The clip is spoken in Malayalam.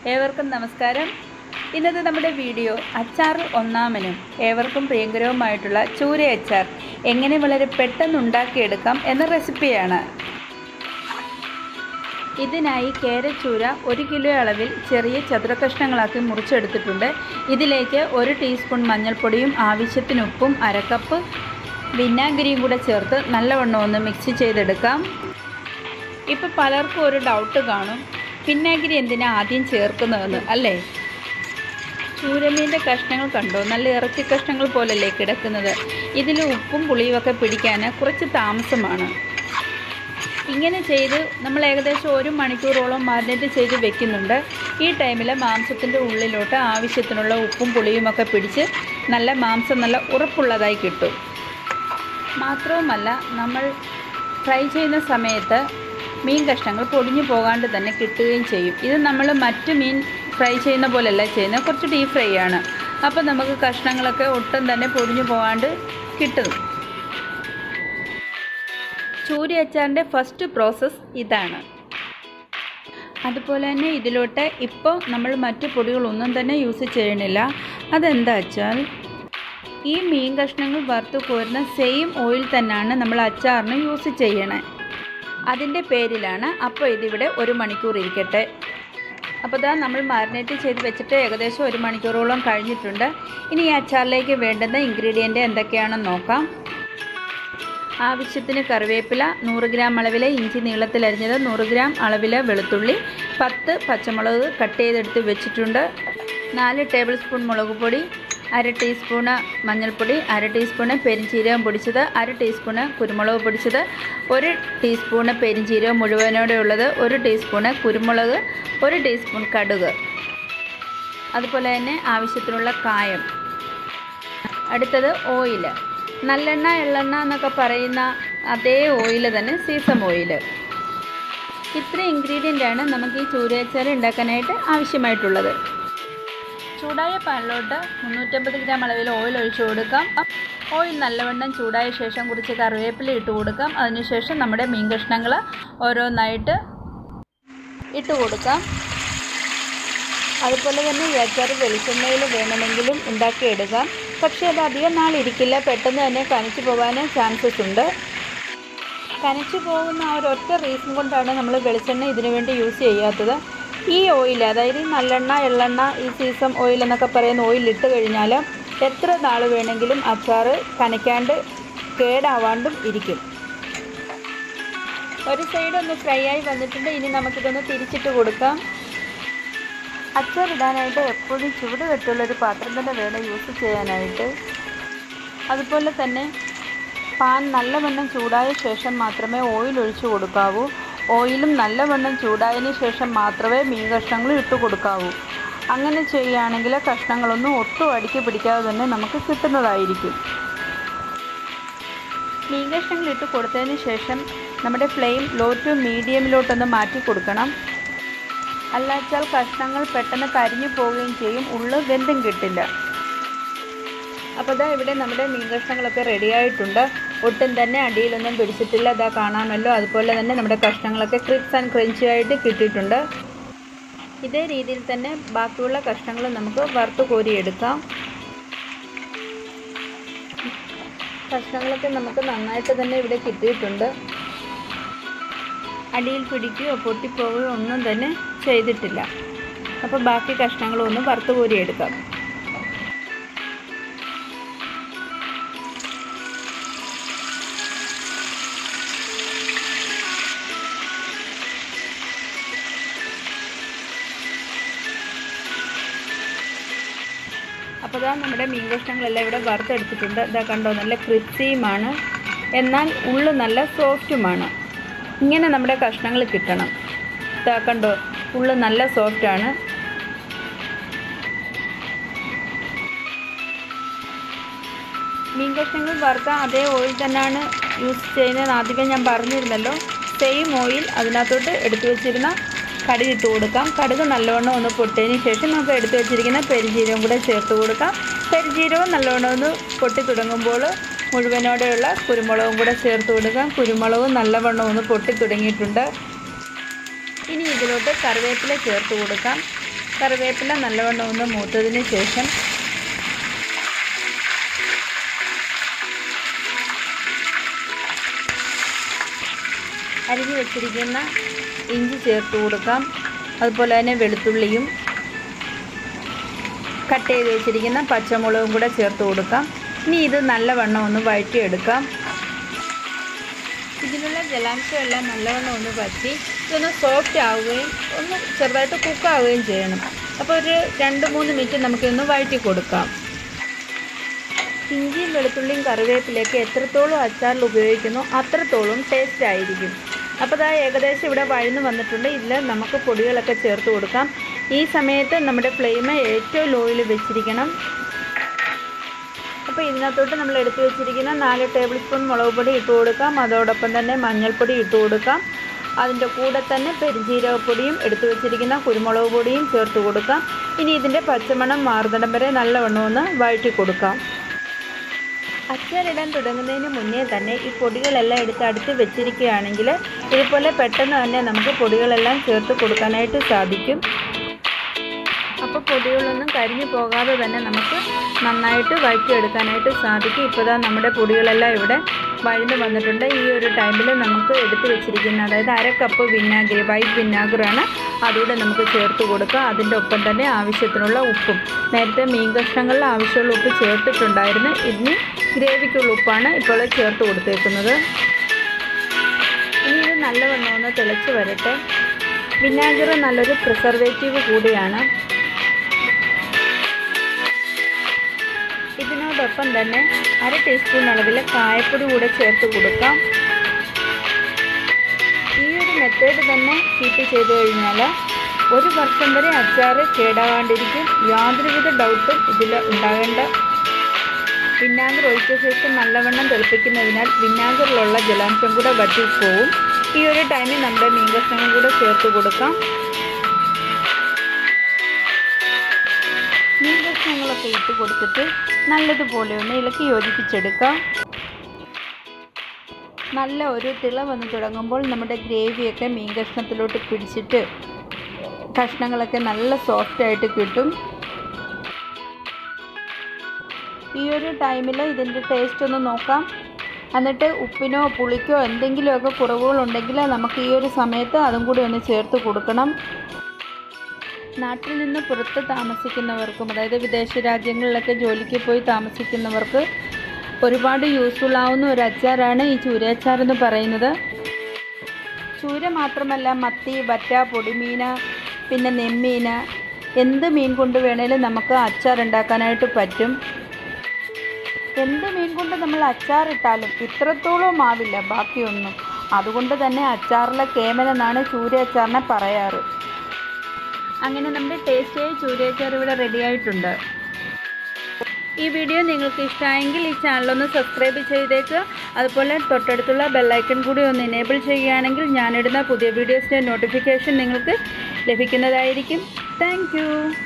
ഏവർക്കും നമസ്കാരം ഇന്നത്തെ നമ്മുടെ വീഡിയോ അച്ചാർ ഒന്നാമനും ഏവർക്കും പ്രിയങ്കരവുമായിട്ടുള്ള ചൂര അച്ചാർ എങ്ങനെ വളരെ പെട്ടെന്ന് ഉണ്ടാക്കിയെടുക്കാം എന്ന റെസിപ്പിയാണ് ഇതിനായി കേരച്ചൂര ഒരു കിലോ അളവിൽ ചെറിയ ചതുര കഷ്ണങ്ങളാക്കി മുറിച്ചെടുത്തിട്ടുണ്ട് ഇതിലേക്ക് ഒരു ടീസ്പൂൺ മഞ്ഞൾപ്പൊടിയും ആവശ്യത്തിന് ഉപ്പും അരക്കപ്പ് വിനാഗിരിയും കൂടെ ചേർത്ത് നല്ലവണ്ണം ഒന്ന് മിക്സ് ചെയ്തെടുക്കാം ഇപ്പോൾ പലർക്കും ഒരു ഡൗട്ട് കാണും വിനാഗിരി എന്തിനാ ആദ്യം ചേർക്കുന്നതെന്ന് അല്ലേ ചൂരമീൻ്റെ കഷ്ണങ്ങൾ കണ്ടോ നല്ല ഇറച്ചി കഷ്ണങ്ങൾ പോലല്ലേ കിടക്കുന്നത് ഇതിൽ ഉപ്പും പുളിയും ഒക്കെ പിടിക്കാൻ കുറച്ച് താമസമാണ് ഇങ്ങനെ ചെയ്ത് നമ്മൾ ഏകദേശം ഒരു മണിക്കൂറോളം മാരിനേറ്റ് ചെയ്ത് വെക്കുന്നുണ്ട് ഈ ടൈമിൽ മാംസത്തിൻ്റെ ഉള്ളിലോട്ട് ആവശ്യത്തിനുള്ള ഉപ്പും പുളിയും ഒക്കെ പിടിച്ച് നല്ല മാംസം നല്ല ഉറപ്പുള്ളതായി കിട്ടും മാത്രവുമല്ല നമ്മൾ ഫ്രൈ ചെയ്യുന്ന സമയത്ത് മീൻ കഷ്ണങ്ങൾ പൊടിഞ്ഞു പോകാണ്ട് തന്നെ കിട്ടുകയും ചെയ്യും ഇത് നമ്മൾ മറ്റ് മീൻ ഫ്രൈ ചെയ്യുന്ന പോലെയല്ല ചെയ്യുന്നത് കുറച്ച് ഡീപ് ഫ്രൈ ആണ് അപ്പോൾ നമുക്ക് കഷ്ണങ്ങളൊക്കെ ഒട്ടും തന്നെ പൊടിഞ്ഞു പോകാണ്ട് കിട്ടും ചൂരി അച്ചാറിൻ്റെ ഫസ്റ്റ് പ്രോസസ്സ് ഇതാണ് അതുപോലെ തന്നെ ഇതിലോട്ട് ഇപ്പോൾ നമ്മൾ മറ്റു പൊടികളൊന്നും തന്നെ യൂസ് ചെയ്യണില്ല അതെന്താ വെച്ചാൽ ഈ മീൻ കഷ്ണങ്ങൾ വറുത്ത് കോരുന്ന സെയിം ഓയിൽ തന്നെയാണ് നമ്മൾ അച്ചാറിന് യൂസ് ചെയ്യണേ അതിൻ്റെ പേരിലാണ് അപ്പോൾ ഇതിവിടെ ഒരു മണിക്കൂർ ഇരിക്കട്ടെ അപ്പോൾ ഇതാ നമ്മൾ മാരിനേറ്റ് ചെയ്ത് വെച്ചിട്ട് ഏകദേശം ഒരു മണിക്കൂറോളം കഴിഞ്ഞിട്ടുണ്ട് ഇനി ഈ അച്ചാറിലേക്ക് വേണ്ടുന്ന ഇൻഗ്രീഡിയൻ്റ് എന്തൊക്കെയാണെന്ന് നോക്കാം ആവശ്യത്തിന് കറിവേപ്പില നൂറ് ഗ്രാം അളവിലെ ഇഞ്ചി നീളത്തിലരിഞ്ഞത് നൂറ് ഗ്രാം അളവിലെ വെളുത്തുള്ളി പത്ത് പച്ചമുളക് കട്ട് ചെയ്തെടുത്ത് വെച്ചിട്ടുണ്ട് നാല് ടേബിൾ സ്പൂൺ മുളക് പൊടി അര ടീസ്പൂണ് മഞ്ഞൾപ്പൊടി അര ടീസ്പൂണ് പെരിഞ്ചീരകം പൊടിച്ചത് അര ടീസ്പൂണ് കുരുമുളക് പൊടിച്ചത് ഒരു ടീസ്പൂണ് പെരിഞ്ചീരകം മുഴുവനോടെ ഉള്ളത് ഒരു ടീസ്പൂണ് കുരുമുളക് ഒരു ടീസ്പൂൺ കടുക് അതുപോലെ തന്നെ ആവശ്യത്തിനുള്ള കായം അടുത്തത് ഓയിൽ നല്ലെണ്ണ എള്ളെണ്ണ എന്നൊക്കെ പറയുന്ന അതേ ഓയിൽ തന്നെ സീസം ഓയിൽ ഇത്ര ഇൻഗ്രീഡിയൻ്റ് ആണ് നമുക്ക് ഈ ചൂരയച്ചാർ ഉണ്ടാക്കാനായിട്ട് ആവശ്യമായിട്ടുള്ളത് ചൂടായ പാനിലോട്ട് മുന്നൂറ്റമ്പത് ഗ്രാം അളവിൽ ഓയിൽ ഒഴിച്ചു കൊടുക്കാം ഓയിൽ നല്ലവണ്ണം ചൂടായ ശേഷം കുറച്ച് കറിവേപ്പില ഇട്ട് കൊടുക്കാം അതിനുശേഷം നമ്മുടെ മീൻ കഷ്ണങ്ങൾ ഓരോന്നായിട്ട് ഇട്ട് കൊടുക്കാം അതുപോലെ തന്നെ ഈ അച്ചാർ വെളിച്ചെണ്ണയിൽ വേണമെങ്കിലും ഉണ്ടാക്കിയെടുക്കാം പക്ഷേ അത് അധികം നാളിരിക്കില്ല പെട്ടെന്ന് തന്നെ കനച്ചു പോകാൻ ചാൻസസ് ഉണ്ട് കനച്ചു പോകുന്ന ആ ഒരൊറ്റ റീസൺ കൊണ്ടാണ് നമ്മൾ വെളിച്ചെണ്ണ ഇതിനു വേണ്ടി യൂസ് ചെയ്യാത്തത് ഈ ഓയിൽ അതായത് ഈ നല്ലെണ്ണ എള്ളെണ്ണ ഈ സീസം ഓയിൽ എന്നൊക്കെ പറയുന്ന ഓയിൽ ഇട്ട് കഴിഞ്ഞാൽ എത്ര നാൾ വേണമെങ്കിലും അച്ചാർ കനയ്ക്കാണ്ട് കേടാവാണ്ടും ഇരിക്കും ഒരു സൈഡ് ഒന്ന് ഫ്രൈ ആയി വന്നിട്ടുണ്ട് ഇനി നമുക്കിതൊന്ന് തിരിച്ചിട്ട് കൊടുക്കാം അച്ചാർ ഇടാനായിട്ട് എപ്പോഴും ചുവട് കെട്ടുള്ളൊരു പാത്രം തന്നെ വേണം യൂസ് ചെയ്യാനായിട്ട് അതുപോലെ തന്നെ പാൻ നല്ലവണ്ണം ചൂടായ ശേഷം മാത്രമേ ഓയിൽ ഒഴിച്ചു കൊടുക്കാവൂ ഓയിലും നല്ലവണ്ണം ചൂടായതിന് ശേഷം മാത്രമേ മീൻ കഷ്ണങ്ങൾ ഇട്ട് കൊടുക്കാവൂ അങ്ങനെ ചെയ്യുകയാണെങ്കിൽ കഷ്ണങ്ങളൊന്നും ഒട്ടും അടുക്കി പിടിക്കാതെ തന്നെ നമുക്ക് കിട്ടുന്നതായിരിക്കും മീൻ കഷ്ണങ്ങൾ ഇട്ട് കൊടുത്തതിന് ശേഷം നമ്മുടെ ഫ്ലെയിം ലോ ടു മീഡിയമിലോട്ടൊന്ന് മാറ്റി കൊടുക്കണം അല്ലാച്ചാൽ കഷ്ണങ്ങൾ പെട്ടെന്ന് കരിഞ്ഞു പോവുകയും ചെയ്യും ഉള്ളു വെന്തും കിട്ടില്ല അപ്പോൾ ഇതാ ഇവിടെ നമ്മുടെ മീൻ കഷ്ണങ്ങളൊക്കെ റെഡി ആയിട്ടുണ്ട് ഒട്ടും തന്നെ അടിയിലൊന്നും പിടിച്ചിട്ടില്ല ഇതാ കാണാമല്ലോ അതുപോലെ തന്നെ നമ്മുടെ കഷ്ണങ്ങളൊക്കെ ക്രിപ്സ് ആൻഡ് ക്രഞ്ചി ആയിട്ട് കിട്ടിയിട്ടുണ്ട് ഇതേ രീതിയിൽ തന്നെ ബാക്കിയുള്ള കഷ്ണങ്ങൾ നമുക്ക് വറുത്ത് കോരിയെടുക്കാം കഷ്ണങ്ങളൊക്കെ നമുക്ക് നന്നായിട്ട് തന്നെ ഇവിടെ കിട്ടിയിട്ടുണ്ട് അടിയിൽ പിടിക്കുകയോ പൊട്ടിപ്പോവുകയോ ഒന്നും തന്നെ ചെയ്തിട്ടില്ല അപ്പോൾ ബാക്കി കഷ്ണങ്ങളൊന്ന് വറുത്ത് കോരിയെടുക്കാം അപ്പോൾ ഇതാ നമ്മുടെ മീൻ കഷ്ണങ്ങളെല്ലാം ഇവിടെ വറുത്തെടുത്തിട്ടുണ്ട് ഇതാ കണ്ടോ നല്ല ക്രിസ്പിയുമാണ് എന്നാൽ ഉള്ളു നല്ല സോഫ്റ്റുമാണ് ഇങ്ങനെ നമ്മുടെ കഷ്ണങ്ങൾ കിട്ടണം ഇതാ കണ്ടോ ഉള്ളു നല്ല സോഫ്റ്റാണ് മീൻ കഷ്ണങ്ങൾ വറുത്ത അതേ ഓയിൽ തന്നെയാണ് യൂസ് ചെയ്യുന്നത് ആദ്യമേ ഞാൻ പറഞ്ഞിരുന്നല്ലോ സെയിം ഓയിൽ അതിനകത്തോട്ട് എടുത്തു വെച്ചിരുന്ന കടുക് ഇട്ട് കൊടുക്കാം കടുക് നല്ലവണ്ണം ഒന്ന് പൊട്ടിയതിന് ശേഷം നമുക്ക് എടുത്തു വെച്ചിരിക്കുന്ന പെരിജീരകം കൂടെ ചേർത്ത് കൊടുക്കാം പെരിജീരകം നല്ലവണ്ണം ഒന്ന് പൊട്ടി തുടങ്ങുമ്പോൾ മുഴുവനോടെയുള്ള കുരുമുളകും കൂടെ ചേർത്ത് കൊടുക്കാം കുരുമുളകും നല്ലവണ്ണം ഒന്ന് പൊട്ടി തുടങ്ങിയിട്ടുണ്ട് ഇനി ഇതിലോട്ട് കറിവേപ്പില ചേർത്ത് കൊടുക്കാം കറിവേപ്പില നല്ലവണ്ണം ഒന്ന് മൂത്തതിന് ശേഷം അരിഞ്ഞു വെച്ചിരിക്കുന്ന ഇഞ്ചി ചേർത്ത് കൊടുക്കാം അതുപോലെ തന്നെ വെളുത്തുള്ളിയും കട്ട് ചെയ്ത് വെച്ചിരിക്കുന്ന പച്ചമുളകും കൂടെ ചേർത്ത് കൊടുക്കാം ഇനി ഇത് നല്ലവണ്ണം ഒന്ന് വഴറ്റിയെടുക്കാം ഇതിലുള്ള ജലാംശം എല്ലാം നല്ലവണ്ണം ഒന്ന് വറ്റി ഇതൊന്ന് സോഫ്റ്റ് ആവുകയും ഒന്ന് ചെറുതായിട്ട് കുക്കാവുകയും ചെയ്യണം അപ്പോൾ ഒരു രണ്ട് മൂന്ന് മിനിറ്റ് നമുക്കൊന്ന് വഴറ്റി കൊടുക്കാം ഇഞ്ചിയും വെളുത്തുള്ളിയും കറിവേപ്പിലയൊക്കെ എത്രത്തോളം അച്ചാറിൽ ഉപയോഗിക്കുന്നോ അത്രത്തോളം ടേസ്റ്റ് ആയിരിക്കും അപ്പോൾ ഇതാ ഏകദേശം ഇവിടെ വഴന്ന് വന്നിട്ടുണ്ട് ഇതിൽ നമുക്ക് പൊടികളൊക്കെ ചേർത്ത് കൊടുക്കാം ഈ സമയത്ത് നമ്മുടെ ഫ്ലെയിം ഏറ്റവും ലോയിൽ വെച്ചിരിക്കണം അപ്പോൾ ഇതിനകത്തോട്ട് നമ്മൾ എടുത്തു വെച്ചിരിക്കുന്ന നാല് ടേബിൾ സ്പൂൺ മുളക് പൊടി ഇട്ട് കൊടുക്കാം അതോടൊപ്പം തന്നെ മഞ്ഞൾപ്പൊടി ഇട്ട് കൊടുക്കാം അതിൻ്റെ കൂടെ തന്നെ പെരുംജീരകപ്പൊടിയും എടുത്തു വെച്ചിരിക്കുന്ന കുരുമുളക് പൊടിയും ചേർത്ത് കൊടുക്കാം ഇനി ഇതിൻ്റെ പച്ചമണം മാറുന്നിടം വരെ നല്ലവണ്ണം ഒന്ന് വഴറ്റി കൊടുക്കാം അച്ചാറിടാൻ തുടങ്ങുന്നതിന് മുന്നേ തന്നെ ഈ പൊടികളെല്ലാം എടുത്ത് അടുത്ത് വെച്ചിരിക്കുകയാണെങ്കിൽ ഇതുപോലെ പെട്ടെന്ന് തന്നെ നമുക്ക് പൊടികളെല്ലാം ചേർത്ത് കൊടുക്കാനായിട്ട് സാധിക്കും അപ്പോൾ പൊടികളൊന്നും കരിഞ്ഞു പോകാതെ തന്നെ നമുക്ക് നന്നായിട്ട് വഴറ്റിയെടുക്കാനായിട്ട് സാധിക്കും ഇപ്പോൾ ദാ നമ്മുടെ പൊടികളെല്ലാം ഇവിടെ വഴന്ന് വന്നിട്ടുണ്ട് ഈ ഒരു ടൈമിൽ നമുക്ക് എടുത്ത് വെച്ചിരിക്കുന്ന അതായത് അര കപ്പ് വിനാഗിരി വൈറ്റ് വിനാഗിറാണ് അതുകൂടെ നമുക്ക് ചേർത്ത് കൊടുക്കുക അതിൻ്റെ ഒപ്പം തന്നെ ആവശ്യത്തിനുള്ള ഉപ്പും നേരത്തെ മീൻ കഷ്ണങ്ങളിൽ ആവശ്യമുള്ള ഉപ്പ് ചേർത്തിട്ടുണ്ടായിരുന്നു ഇനി ഗ്രേവിക്കുള്ള ഉപ്പാണ് ഇപ്പോൾ ചേർത്ത് കൊടുത്തേക്കുന്നത് ഇനി ഇത് നല്ലവണ്ണം ഒന്ന് തിളച്ച് വരട്ടെ വിനാഗിർ നല്ലൊരു പ്രിസർവേറ്റീവ് കൂടിയാണ് ഇതിനോടൊപ്പം തന്നെ അര ടീസ്പൂൺ അളവിൽ കായപ്പൊടി കൂടെ ചേർത്ത് കൊടുക്കാം ഈ ഒരു മെത്തേഡ് തന്നെ കീപ്പ് ചെയ്ത് കഴിഞ്ഞാൽ ഒരു വർഷം വരെ അച്ചാർ കേടാകാണ്ടിരിക്കും യാതൊരുവിധ ഡൗട്ടും ഇതിൽ ഉണ്ടാകേണ്ട വിനാഗർ ഒഴിച്ച ശേഷം നല്ലവണ്ണം തിളപ്പിക്കുന്നതിനാൽ വിനാഗറിലുള്ള ജലാംശം കൂടെ വറ്റിപ്പോവും ഈ ഒരു ടൈമിൽ നമ്മുടെ മീൻ കഷ്ണങ്ങൾ കൂടെ ചേർത്ത് കൊടുക്കാം മീൻ കഷ്ണങ്ങളൊക്കെ ഇട്ട് കൊടുത്തിട്ട് നല്ലതുപോലെ ഒന്ന് ഇളക്കി യോജിപ്പിച്ചെടുക്കാം നല്ല ഒരു തിള വന്ന് തുടങ്ങുമ്പോൾ നമ്മുടെ ഗ്രേവിയൊക്കെ മീൻ കഷ്ണത്തിലോട്ട് പിടിച്ചിട്ട് കഷ്ണങ്ങളൊക്കെ നല്ല സോഫ്റ്റ് ആയിട്ട് കിട്ടും ഈ ഒരു ടൈമിൽ ഇതിൻ്റെ ടേസ്റ്റ് ഒന്ന് നോക്കാം എന്നിട്ട് ഉപ്പിനോ പുളിക്കോ എന്തെങ്കിലുമൊക്കെ കുറവുകളുണ്ടെങ്കിൽ നമുക്ക് ഈ ഒരു സമയത്ത് അതും കൂടി ഒന്ന് ചേർത്ത് കൊടുക്കണം നാട്ടിൽ നിന്ന് പുറത്ത് താമസിക്കുന്നവർക്കും അതായത് വിദേശ രാജ്യങ്ങളിലൊക്കെ ജോലിക്ക് പോയി താമസിക്കുന്നവർക്ക് ഒരുപാട് യൂസ്ഫുൾ ആവുന്ന ഒരു അച്ചാറാണ് ഈ ചൂരയച്ചാർ എന്ന് പറയുന്നത് ചൂര മാത്രമല്ല മത്തി വറ്റ പൊടിമീന പിന്നെ നെമ്മീന എന്ത് മീൻ കൊണ്ട് വേണേലും നമുക്ക് അച്ചാർ ഉണ്ടാക്കാനായിട്ട് പറ്റും എന്ത് മീൻ കൊണ്ട് നമ്മൾ അച്ചാറിട്ടാലും ഇത്രത്തോളം ആവില്ല ബാക്കിയൊന്നും അതുകൊണ്ട് തന്നെ അച്ചാറിലെ കേമൻ എന്നാണ് ചൂര അച്ചാറിനെ പറയാറ് അങ്ങനെ നമ്മുടെ ടേസ്റ്റിയായ ചൂരയച്ചാർ ഇവിടെ റെഡി ആയിട്ടുണ്ട് ഈ വീഡിയോ നിങ്ങൾക്ക് ഇഷ്ടമായെങ്കിൽ ഈ ചാനലൊന്ന് സബ്സ്ക്രൈബ് ചെയ്തേക്കുക അതുപോലെ തൊട്ടടുത്തുള്ള ബെല്ലൈക്കൺ കൂടി ഒന്ന് എനേബിൾ ചെയ്യുകയാണെങ്കിൽ ഞാനിടുന്ന പുതിയ വീഡിയോസിൻ്റെ നോട്ടിഫിക്കേഷൻ നിങ്ങൾക്ക് ലഭിക്കുന്നതായിരിക്കും താങ്ക്